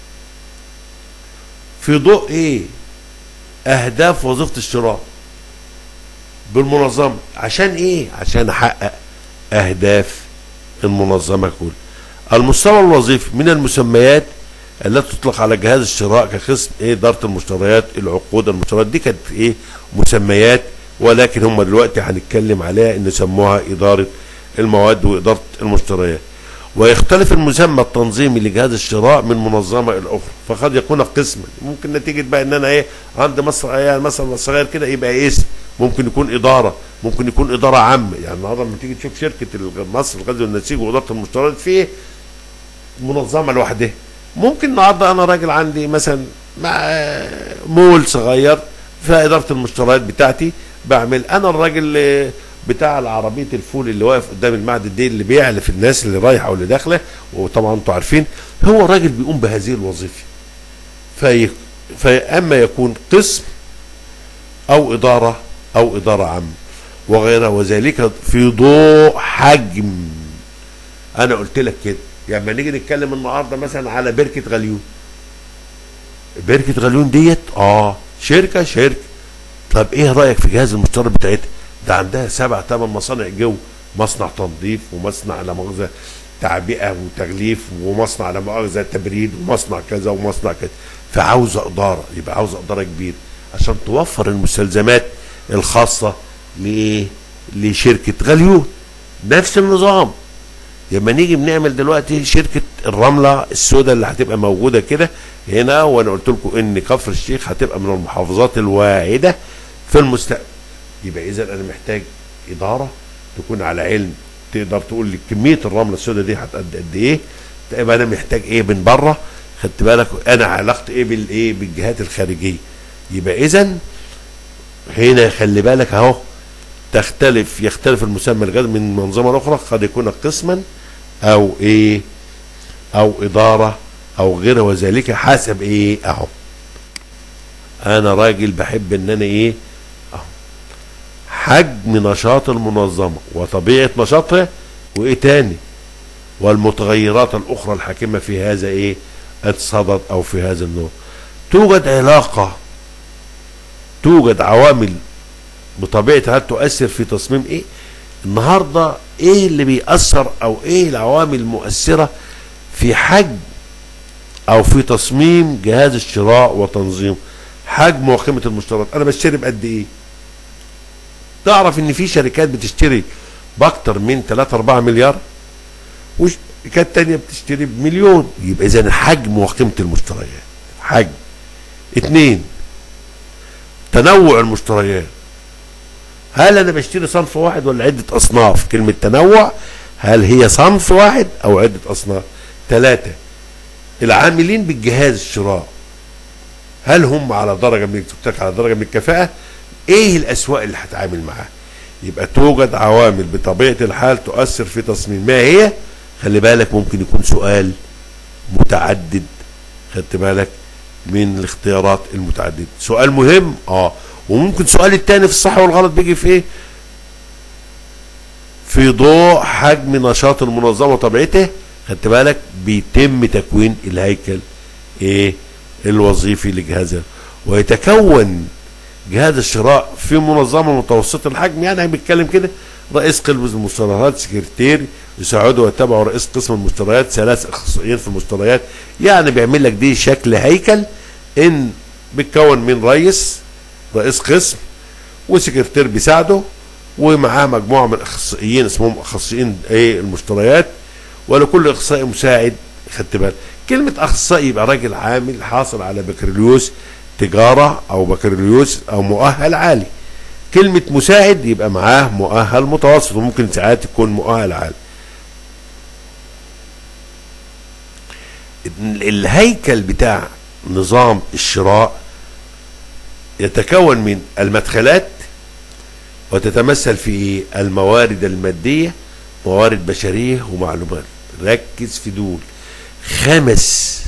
في ضوء إيه؟ أهداف وظيفة الشراء بالمنظمة عشان إيه؟ عشان أحقق أهداف المنظمة كل المستوى الوظيفي من المسميات التي تطلق على جهاز الشراء كقسم ايه اداره المشتريات العقود المشتريات دي كانت ايه مسميات ولكن هم دلوقتي هنتكلم عليها ان سموها اداره المواد واداره المشتريات ويختلف المسمى التنظيمي لجهاز الشراء من منظمه الى اخرى فقد يكون قسما ممكن نتيجه بقى ان انا ايه عندي مصر يعني مثلا صغير كده يبقى اسم ممكن يكون اداره ممكن يكون اداره عامه يعني النهارده لما تيجي تشوف شركه مصر الغاز والنسيج واداره المشتريات في منظمه لوحدها ممكن النهارده انا راجل عندي مثلا مع مول صغير في اداره المشتريات بتاعتي بعمل انا الراجل بتاع العربيه الفول اللي واقف قدام المعدن دي اللي بيعلف الناس اللي رايحه واللي داخله وطبعا انتوا عارفين هو راجل بيقوم بهذه الوظيفه في فاما يكون قسم او اداره او اداره عامه وغيرها وذلك في ضوء حجم انا قلت لك كده يعني لما نيجي نتكلم النهارده مثلا على بركه غليون بركه غليون ديت اه شركه شركه طب ايه رايك في جهاز المشترك بتاعتها ده عندها سبع ثمان مصانع جو مصنع تنظيف ومصنع لا مؤاخذه تعبئه وتغليف ومصنع لا مؤاخذه تبريد ومصنع كذا ومصنع كذا فعاوزه اداره يبقى عاوزه اداره كبيره عشان توفر المستلزمات الخاصه لايه؟ لشركه غليون نفس النظام لما نيجي بنعمل دلوقتي شركه الرمله السوداء اللي هتبقى موجوده كده هنا وانا قلت لكم ان كفر الشيخ هتبقى من المحافظات الواعده في المستقبل يبقى اذا انا محتاج اداره تكون على علم تقدر تقول لي كميه الرمله السوداء دي هتقد قد ايه يبقى انا محتاج ايه من بره خدت بالك انا علاقتي ايه بالايه بالجهات الخارجيه يبقى اذا هنا خلي بالك اهو تختلف يختلف المسمى الغاز من منظمه اخرى قد يكون قسما او ايه او اداره او غيره وذلك حسب ايه اهو انا راجل بحب ان انا ايه اهو حجم نشاط المنظمه وطبيعه نشاطها وايه تاني والمتغيرات الاخرى الحاكمه في هذا ايه الصدد او في هذا النوع توجد علاقه توجد عوامل بطبيعتها تؤثر في تصميم ايه النهارده ايه اللي بيأثر او ايه العوامل المؤثره في حجم او في تصميم جهاز الشراء وتنظيمه حجم وقيمه المشتريات انا بشتري بقد ايه تعرف ان في شركات بتشتري باكتر من 3 4 مليار وشركات تانية بتشتري بمليون يبقى اذا حجم وقيمه المشتريات حجم اتنين تنوع المشتريات هل انا بشتري صنف واحد ولا عده اصناف كلمه تنوع هل هي صنف واحد او عده اصناف ثلاثه العاملين بالجهاز الشراء هل هم على درجه من على درجه من الكفاءه ايه الاسواق اللي هتعامل معاها يبقى توجد عوامل بطبيعه الحال تؤثر في تصميم ما هي خلي بالك ممكن يكون سؤال متعدد خدت بالك من الاختيارات المتعدده سؤال مهم اه وممكن سؤال التاني في الصح والغلط بيجي في ايه في ضوء حجم نشاط المنظمه وطبيعته خدت بالك بيتم تكوين الهيكل ايه الوظيفي لجهازها ويتكون جهاز الشراء في منظمه متوسطه الحجم يعني احنا بنتكلم كده رئيس قسم المشتريات سكرتير يساعده ويتبعه رئيس قسم المشتريات ثلاث اخصائيين في المشتريات يعني بيعمل لك دي شكل هيكل ان بيتكون من رئيس رئيس قسم وسكرتير بيساعده ومعاه مجموعه من الاخصائيين اسمهم اخصائيين ايه المشتريات ولكل اخصائي مساعد خدت بالك كلمه اخصائي يبقى راجل عامل حاصل على بكالوريوس تجاره او بكالوريوس او مؤهل عالي كلمه مساعد يبقى معاه مؤهل متوسط وممكن ساعات يكون مؤهل عالي الهيكل بتاع نظام الشراء يتكون من المدخلات وتتمثل في ايه الموارد الماديه موارد بشريه ومعلومات ركز في دول خمس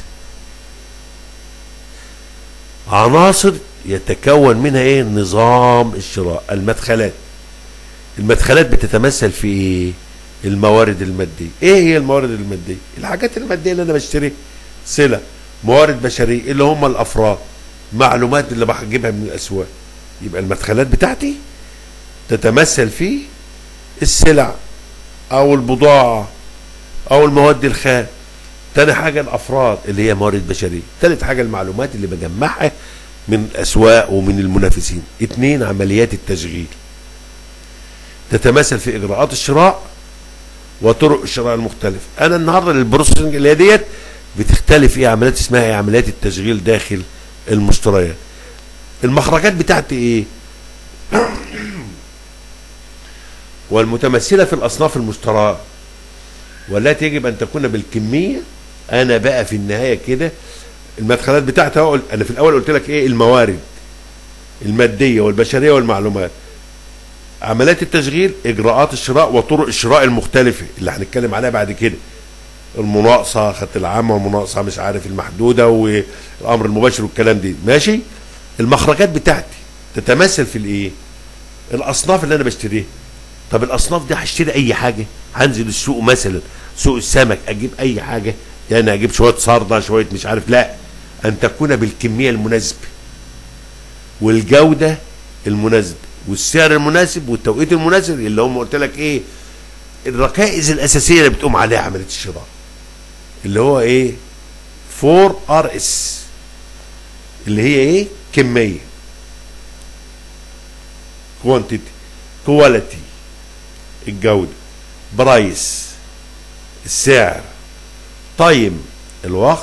عناصر يتكون منها ايه نظام الشراء المدخلات المدخلات بتتمثل في ايه الموارد الماديه ايه هي الموارد الماديه الحاجات الماديه اللي انا بشتريها سلع موارد بشريه اللي هم الافراد معلومات اللي بجيبها من الاسواق يبقى المدخلات بتاعتي تتمثل في السلع او البضاعه او المواد الخام تاني حاجة الأفراد اللي هي موارد بشرية تالت حاجة المعلومات اللي بجمعها من الأسواق ومن المنافسين اتنين عمليات التشغيل تتمثل في إجراءات الشراء وطرق الشراء المختلفة أنا النهاردة البروسيسنج اللي هي ديت بتختلف إيه عمليات اسمها إيه عمليات التشغيل داخل المشتريات المخرجات بتاعتي إيه والمتمثلة في الأصناف المشتراه والتي يجب ان تكون بالكميه انا بقى في النهايه كده المدخلات بتاعتي اهو انا في الاول قلت لك ايه الموارد الماديه والبشريه والمعلومات عمليات التشغيل اجراءات الشراء وطرق الشراء المختلفه اللي هنتكلم عليها بعد كده المناقصه خدت العامه والمناقصه مش عارف المحدوده والامر المباشر والكلام دي ماشي المخرجات بتاعتي تتمثل في الايه الاصناف اللي انا بشتريها طب الاصناف دي هشتري اي حاجه هنزل السوق مثلا سوق السمك اجيب اي حاجه يعني اجيب شويه صرده شويه مش عارف لا ان تكون بالكميه المناسبه والجوده المناسبه والسعر المناسب والتوقيت المناسب اللي هم قلت لك ايه الركائز الاساسيه اللي بتقوم عليها عمليه الشراء اللي هو ايه 4 ار اس اللي هي ايه كميه كوانتيتي كواليتي الجوده برايس السعر تايم الوقت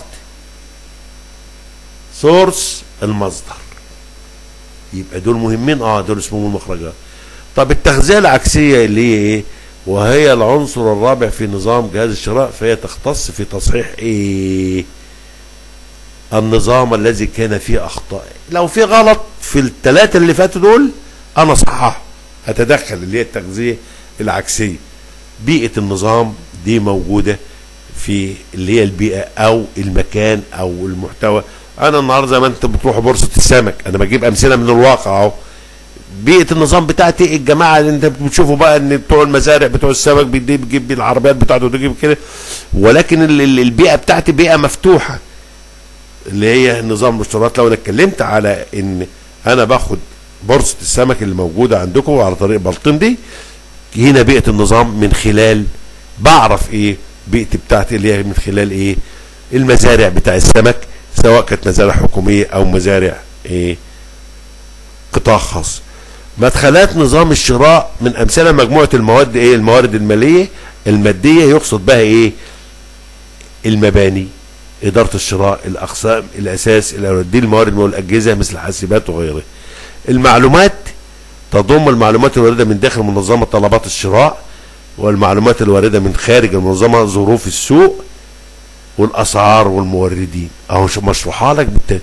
سورس المصدر يبقى دول مهمين اه دول اسمهم المخرجات طب التغذيه العكسيه اللي هي ايه وهي العنصر الرابع في نظام جهاز الشراء فهي تختص في تصحيح ايه النظام الذي كان فيه اخطاء لو في غلط في الثلاثه اللي فاتوا دول انا صححه اتدخل اللي هي التغذيه العكسيه بيئه النظام دي موجوده في اللي هي البيئه او المكان او المحتوى انا النهارده زي ما انت بتروح بورصه السمك انا بجيب امثله من الواقع اهو بيئه النظام بتاعتي الجماعه اللي انت بتشوفوا بقى ان بتوع المزارع بتوع السمك بيدي بيجيب العربيات بتاعته تجيب كده ولكن ال- ال- البيئه بتاعتي بيئه مفتوحه اللي هي نظام المشتريات لو انا اتكلمت على ان انا باخد بورصه السمك اللي موجوده عندكم على طريق بلطيم دي هنا بيئه النظام من خلال بعرف ايه بيئتي بتاعتي اللي هي من خلال ايه المزارع بتاع السمك سواء كانت مزارع حكوميه او مزارع ايه قطاع خاص مدخلات نظام الشراء من امثله مجموعه المواد ايه الموارد الماليه الماديه يقصد بها ايه المباني اداره الشراء الاقسام الاساس الاولاد دي الموارد والاجهزه مثل الحاسبات وغيرها المعلومات تضم المعلومات الوارده من داخل منظمه طلبات الشراء والمعلومات الوارده من خارج المنظمه ظروف السوق والاسعار والموردين اهو مشروحه لك بالت...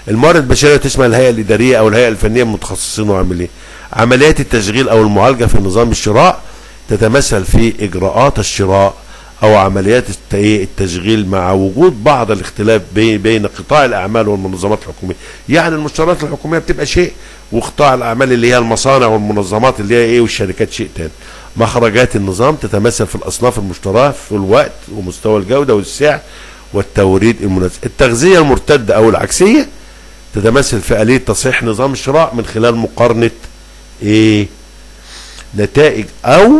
الموارد البشريه تشمل الهيئه الاداريه او الهيئه الفنيه المتخصصين وعاملين عمليات التشغيل او المعالجه في نظام الشراء تتمثل في اجراءات الشراء او عمليات الت- إيه التشغيل مع وجود بعض الاختلاف بي- بين قطاع الاعمال والمنظمات الحكوميه يعني المشتريات الحكوميه بتبقى شيء وقطاع الاعمال اللي هي المصانع والمنظمات اللي هي ايه والشركات شيء تاني مخرجات النظام تتمثل في الاصناف المشتراه في الوقت ومستوى الجوده والسعر والتوريد المناسب التغذيه المرتده او العكسيه تتمثل في آلية تصحيح نظام الشراء من خلال مقارنة ايه نتائج او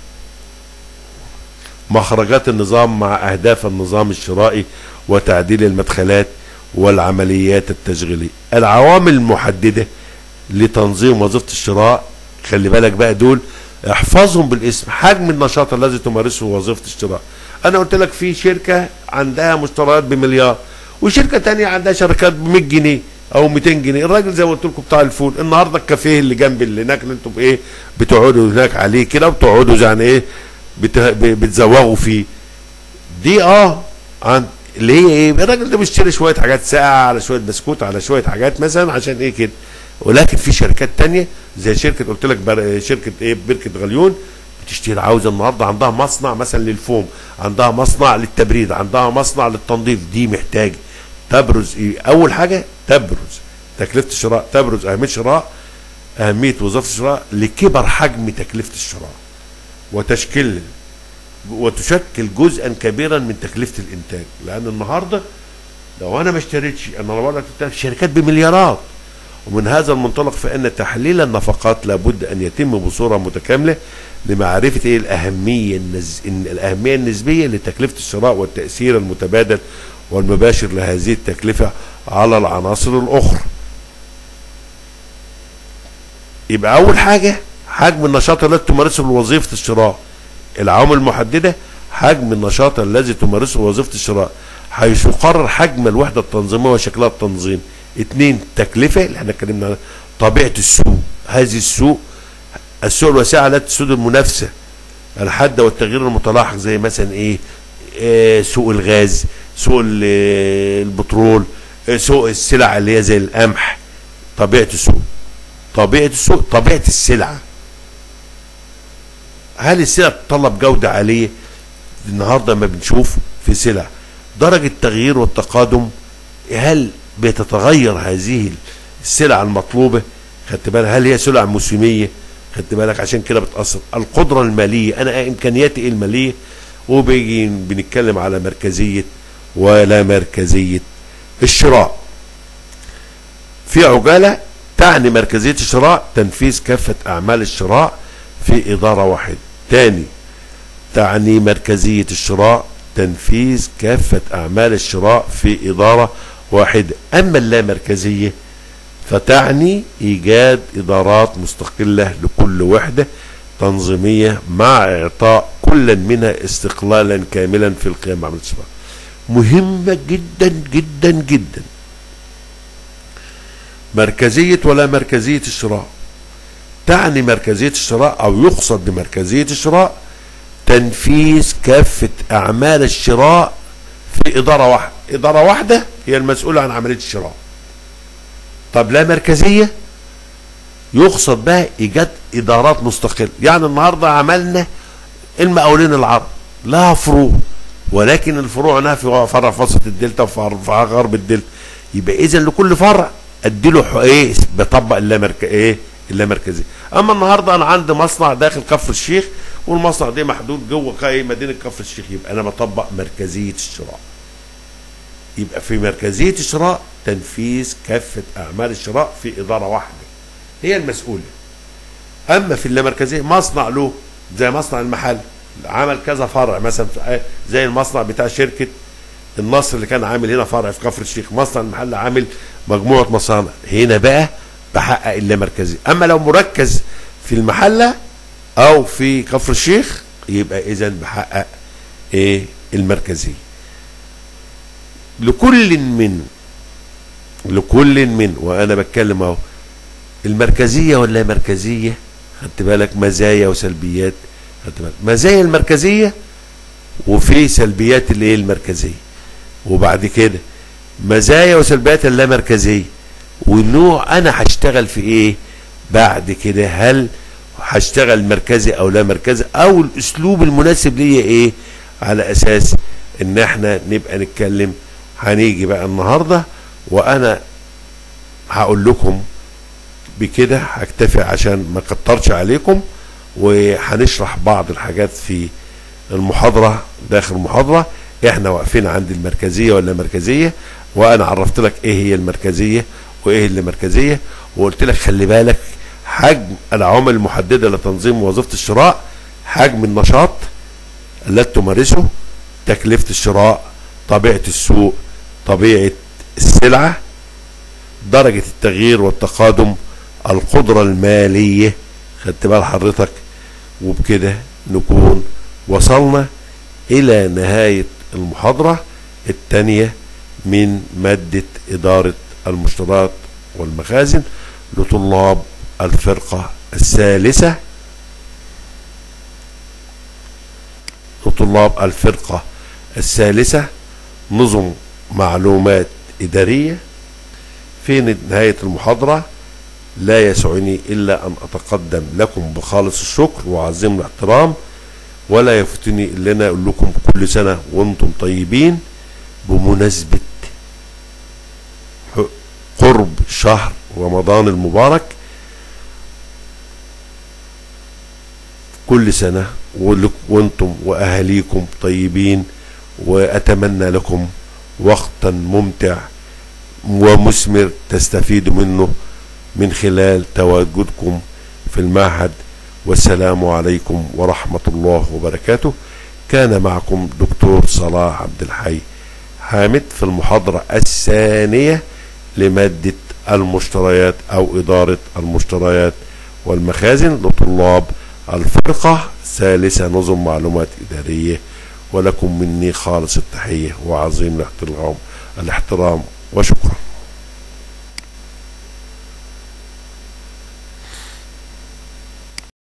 مخرجات النظام مع اهداف النظام الشرائي وتعديل المدخلات والعمليات التشغيلية العوامل المحددة لتنظيم وظيفة الشراء خلي بالك بقى دول احفظهم بالاسم حجم النشاط الذي تمارسه وظيفة الشراء انا قلت لك في شركة عندها مشتريات بمليار وشركة تانية عندها شركات ب 100 جنيه او 200 جنيه الراجل زي ما قلت لكم بتاع الفول النهارده الكافيه اللي جنب اللي هناك اللي انتم بايه بتقعدوا هناك عليه كده وبتقعدوا يعني ايه بت- ب- بتزوغوا فيه دي اه عن اللي هي ايه الراجل ده بيشتري شويه حاجات ساقعه على شويه بسكوت على شويه حاجات مثلا عشان ايه كده ولكن في شركات تانية زي شركه قلت لك بر... شركه ايه بركه غليون بتشتري عاوزه النهارده عندها مصنع مثلا للفوم عندها مصنع للتبريد عندها مصنع للتنظيف دي محتاجه تبرز ايه اول حاجه تبرز تكلفه الشراء تبرز اهميه الشراء اهميه وظيفه الشراء لكبر حجم تكلفه الشراء وتشكيل وتشكل جزءا كبيرا من تكلفه الانتاج لان النهارده لو انا ما اشتريتش انا بقول لك بتاع الشركات بمليارات ومن هذا المنطلق فان تحليل النفقات لابد ان يتم بصوره متكامله لمعرفه ايه الاهميه النز... إن الاهميه النسبيه لتكلفه الشراء والتاثير المتبادل والمباشر لهذه التكلفه على العناصر الاخرى يبقى اول حاجه حجم النشاط الذي تمارسه وظيفه الشراء العوامل المحدده حجم النشاط الذي تمارسه وظيفه الشراء حيث يقرر حجم الوحده التنظيميه وشكلها التنظيم اثنين تكلفه اللي احنا اتكلمنا عنها طبيعه السوق هذه السوق السوق الواسعه التي تسود المنافسه الحاده والتغيير المتلاحق زي مثلا ايه آه سوق الغاز سوق ال- آه، البترول آه، سوق السلع اللي هي زي القمح طبيعه السوق طبيعه السوق طبيعه السلعه هل السلع بتطلب جوده عاليه النهارده ما بنشوف في سلع درجه التغيير والتقادم هل بتتغير هذه السلع المطلوبه خدت بالك هل هي سلع موسميه خدت بالك عشان كده بتاثر القدره الماليه انا امكانياتي ايه الماليه وبيجي بنتكلم على مركزيه ولا مركزيه الشراء في عجاله تعني مركزيه الشراء تنفيذ كافه اعمال الشراء في اداره واحده تاني تعني مركزيه الشراء تنفيذ كافه اعمال الشراء في اداره واحده اما اللامركزيه فتعني ايجاد ادارات مستقله لكل وحده تنظيميه مع اعطاء كل منها استقلالا كاملا في القيام بعمليه الشراء مهمه جدا جدا جدا مركزيه ولا مركزيه الشراء تعني مركزيه الشراء او يقصد بمركزيه الشراء تنفيذ كافه اعمال الشراء في اداره واحده اداره واحده هي المسؤوله عن عمليه الشراء طب لا مركزيه يقصد بها ايجاد ادارات مستقله يعني النهارده عملنا المقاولين العرب لها فروع ولكن الفروع هنا في فرع في وسط الدلتا وفي فرع غرب الدلتا يبقى اذا لكل فرع اديله حق- ايه بطبق اللامرك ايه اللامركزيه اما النهارده انا عندي مصنع داخل كفر الشيخ والمصنع ده محدود جوه ك- إيه مدينه كفر الشيخ يبقى انا بطبق مركزيه الشراء يبقى في مركزيه الشراء تنفيذ كافه اعمال الشراء في اداره واحده هي المسؤوله اما في اللامركزيه مصنع له زي مصنع المحل عمل كذا فرع مثلا في- زي المصنع بتاع شركه النصر اللي كان عامل هنا فرع في كفر الشيخ مصنع المحل عامل مجموعه مصانع هنا بقى بحقق اللامركزيه اما لو مركز في المحله او في كفر الشيخ يبقى اذا بحقق ايه المركزيه لكل من لكل من وانا بتكلم اهو المركزيه ولا مركزيه خدت بالك مزايا وسلبيات خدت بالك مزايا المركزيه وفي سلبيات الايه المركزيه وبعد كده مزايا وسلبيات اللامركزيه ونوع انا هشتغل في ايه بعد كده هل هشتغل مركزي او لا مركزي او الاسلوب المناسب ليا ايه على اساس ان احنا نبقى نتكلم هنيجي بقى النهارده وانا هقول لكم بكده هكتفي عشان ما اكترش عليكم وهنشرح بعض الحاجات في المحاضرة داخل المحاضرة احنا واقفين عند المركزية ولا مركزية وانا عرفت لك ايه هي المركزية وايه اللي مركزية وقلت لك خلي بالك حجم العوامل المحددة لتنظيم وظيفة الشراء حجم النشاط التي تمارسه تكلفة الشراء طبيعة السوق طبيعة السلعة درجة التغيير والتقادم القدرة المالية خدت بال حضرتك وبكده نكون وصلنا إلى نهاية المحاضرة الثانية من مادة إدارة المشتريات والمخازن لطلاب الفرقة الثالثة لطلاب الفرقة الثالثة نظم معلومات إدارية في نهاية المحاضرة لا يسعني إلا أن أتقدم لكم بخالص الشكر وعظيم الاحترام ولا يفتني إلا أنا أقول لكم كل سنة وأنتم طيبين بمناسبة قرب شهر رمضان المبارك كل سنة وانتم وأهاليكم طيبين وأتمنى لكم وقتا ممتع ومثمر تستفيدوا منه من خلال تواجدكم في المعهد والسلام عليكم ورحمة الله وبركاته كان معكم دكتور صلاح عبد الحي حامد في المحاضرة الثانية لمادة المشتريات أو إدارة المشتريات والمخازن لطلاب الفرقة ثالثة نظم معلومات إدارية ولكم مني خالص التحية وعظيم الاحترام الاحترام وشكرا